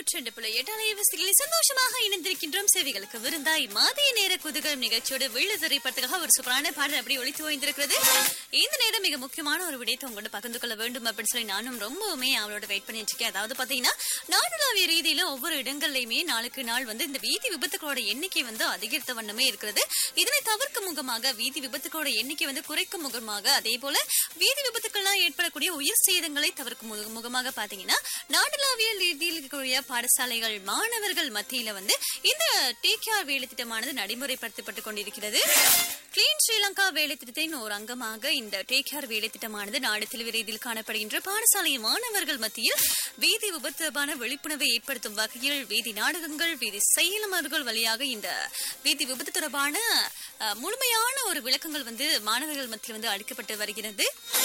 நூற்றி ரெண்டு புள்ளி எட்டு அலைவரிசைகளில் சந்தோஷமாக இணைந்திருக்கின்றோம் சேவைகளுக்கு விருந்தாய் மதிய நேர குதுகலம் நிகழ்ச்சியோடு வெள்ள திரைப்படத்துக்காக ஒரு சூப்பரான பாடல் அப்படி ஒழித்து ஓய்ந்திருக்கிறது இந்த நேரம் மிக முக்கியமான ஒரு விடயத்தை உங்களோட பகிர்ந்து கொள்ள வேண்டும் அப்படின்னு சொல்லி நானும் ரொம்பவுமே அவளோட வெயிட் பண்ணிட்டு இருக்கேன் அதாவது பாத்தீங்கன்னா நாடுலாவிய ரீதியில ஒவ்வொரு இடங்கள்லயுமே நாளுக்கு நாள் வந்து இந்த வீதி விபத்துகளோட எண்ணிக்கை வந்து அதிகரித்த வண்ணமே இருக்கிறது இதனை தவிர்க்கும் முகமாக வீதி விபத்துகளோட எண்ணிக்கை வந்து குறைக்கும் முகமாக அதே போல வீதி விபத்துக்கள்லாம் ஏற்படக்கூடிய உயிர் சேதங்களை தவிர்க்கும் முக- முகமாக பாத்தீங்கன்னா நாடுலாவிய ரீதியில் இருக்கக்கூடிய பாடசாலைகள் மாணவர்கள் மத்தியில வந்து இந்த டேக்கியார் வேலை திட்டமானது நடைமுறைப்படுத்தப்பட்டுக் கொண்டிருக்கிறது கிளீன் ஸ்ரீலங்கா வேலை திட்டத்தின் ஒரு அங்கமாக இந்த டேக்கியார் வேலை திட்டமானது நாடு தழுவிய ரீதியில் காணப்படுகின்ற பாடசாலை மாணவர்கள் மத்தியில் வீதி விபத்து தொடர்பான விழிப்புணர்வை ஏற்படுத்தும் வகையில் வீதி நாடகங்கள் வீதி செயலமர்கள் வழியாக இந்த வீதி விபத்து தொடர்பான அஹ், முழுமையான ஒரு விளக்கங்கள் வந்து மாணவர்கள் மத்தியில் வந்து அளிக்கப்பட்டு வருகிறது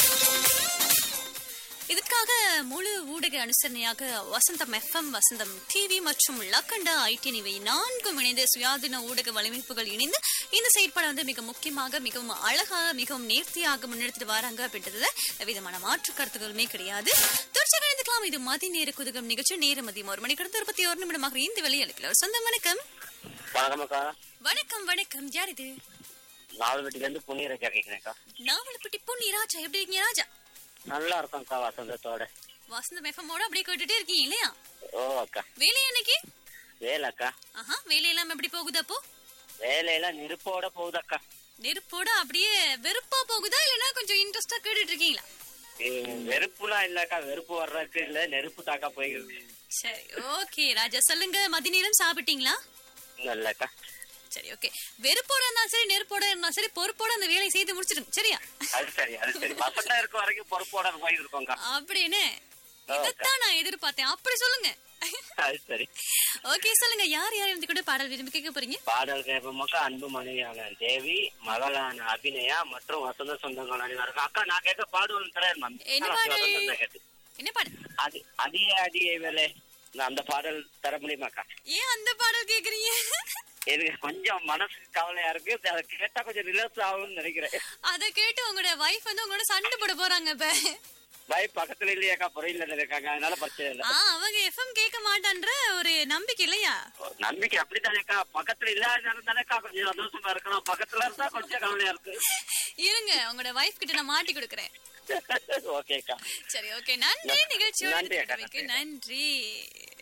இதற்காக முழு ஊடக அனுசரணையாக வசந்தம் எஃப்எம் வசந்தம் டிவி மற்றும் லக்கண்டா ஐடிஎன் இவை நான்கும் இணைந்து சுயாதீன ஊடக வலைமைப்புகள் இணைந்து இந்த செயற்பாடு வந்து மிக முக்கியமாக மிகவும் அழகாக மிகவும் நேர்த்தியாக முன்னெடுத்துட்டு வராங்க அப்படின்றதுல விதமான மாற்று கருத்துக்களுமே கிடையாது தொடர்ச்சியாக இணைந்துக்கலாம் இது மதி நேர குதுகம் நிகழ்ச்சி நேர மதியம் ஒரு மணி கடந்த இருபத்தி ஒரு நிமிடமாக இந்த வேலை அளிக்கலாம் சொந்தம் வணக்கம் வணக்கம் அக்கா வணக்கம் வணக்கம் யார் இது நாவல்வெட்டில இருந்து புண்ணியராஜா கேக்குறேன்க்கா நாவலப்பட்டி பொன்னி ராஜா எப்படி இருக்கீங்க ராஜா நல்லா இருக்கும்க்கா வசந்தத்தோட வசந்தம் எஃப்எம்மோட அப்படியே கேட்டுட்டே இருக்கீங்க இல்லையா ஓ அக்கா வேலை அன்னைக்கு வேலை அக்கா ஆஹா வேலையெல்லாம் எப்படி போகுது அப்போ வேலையெல்லாம் நெருப்போட போகுது அக்கா நெருப்போட அப்படியே வெறுப்பா போகுதா இல்லனா கொஞ்சம் இன்ட்ரெஸ்டா கேட்டுட்டு இருக்கீங்களா இது வெறுப்புலாம் இல்லக்கா வெறுப்பு வர்றதுக்கு இல்ல நெருப்பு தாக்கா போயிருக்கு சரி ஓகே ராஜா சொல்லுங்க மதிநேரம் சாப்பிட்டீங்களா இல்லக்கா சரி ஓகே வெறுப்போட இருந்தாலும் சரி நெருப்போட இருந்தாலும் சரி பொறுப்போட அந்த வேலையை செய்து முடிச்சிடுங்க சரியா அது சரி அது சரி வசந்தா இருக்க வரைக்கும் பொறுப்போட போயிருக்கோம்க்கா அப்படின்னு இதைத்தான் நான் எதிர்பார்த்தேன் அப்படி சொல்லுங்க அது சரி ஓகே சொல்லுங்க யார் யார் இருந்து கூட பாடல் விரும்பி கேட்க போறீங்க பாடல் கேட்போமாக்கா அன்பு மனைவியான தேவி மகளான அபிநயா மற்றும் வசந்த சொந்தங்கள் அனைவருக்கும் அக்கா நான் கேட்க பாடுவது தரேன் என்ன பாடல்? என்ன பாடல் அது அதிக அதிக வேலை நான் அந்த பாடல் தர முடியுமாக்கா ஏன் அந்த பாடல் கேக்குறீங்க எனக்கு கொஞ்சம் மனசு கவலையா இருக்கு அதை கேட்டா கொஞ்சம் ரிலாக்ஸ் ஆகும்னு நினைக்கிறேன் அத கேட்டு உங்களோட வைஃப் வந்து உங்களோட சண்டை போட போறாங்க இப்ப பை பக்கத்துல இல்லையாக்கா புறையில இருக்காங்க அதனால பிரச்சனை இல்லை ஆ அவங்க எஃப்எம் கேட்க மாட்டான்ற ஒரு நம்பிக்கை இல்லையா நம்பிக்கை அப்படித்தானேக்கா பக்கத்துல இல்லாத தானேக்கா கொஞ்சம் சந்தோஷமா இருக்கணும் பக்கத்துல இருந்தா கொஞ்சம் கவலையா இருக்கு இருங்க உங்களோட வைஃப் கிட்ட நான் மாட்டி கொடுக்கறேன் ஓகேக்கா சரி ஓகே நன்றி நிகழ்ச்சியோட நன்றி அக்கா, நன்றி நன்றி